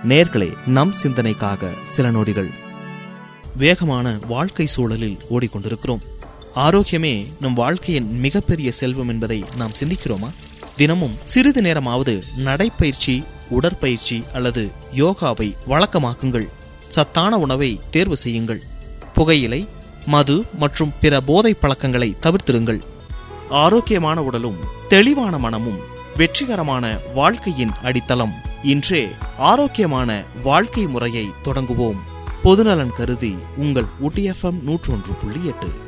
நேர்களே நம் சிந்தனைக்காக சில நொடிகள் வேகமான வாழ்க்கை சூழலில் ஓடிக்கொண்டிருக்கிறோம் ஆரோக்கியமே நம் வாழ்க்கையின் மிகப்பெரிய செல்வம் என்பதை நாம் சிந்திக்கிறோமா தினமும் சிறிது நேரமாவது நடைப்பயிற்சி உடற்பயிற்சி அல்லது யோகாவை வழக்கமாக்குங்கள் சத்தான உணவை தேர்வு செய்யுங்கள் புகையிலை மது மற்றும் பிற போதை பழக்கங்களை தவிர்த்திருங்கள் ஆரோக்கியமான உடலும் தெளிவான மனமும் வெற்றிகரமான வாழ்க்கையின் அடித்தளம் இன்றே ஆரோக்கியமான வாழ்க்கை முறையை தொடங்குவோம் பொதுநலன் கருதி உங்கள் ஊட்டி எஃப்எம் நூற்றொன்று புள்ளி எட்டு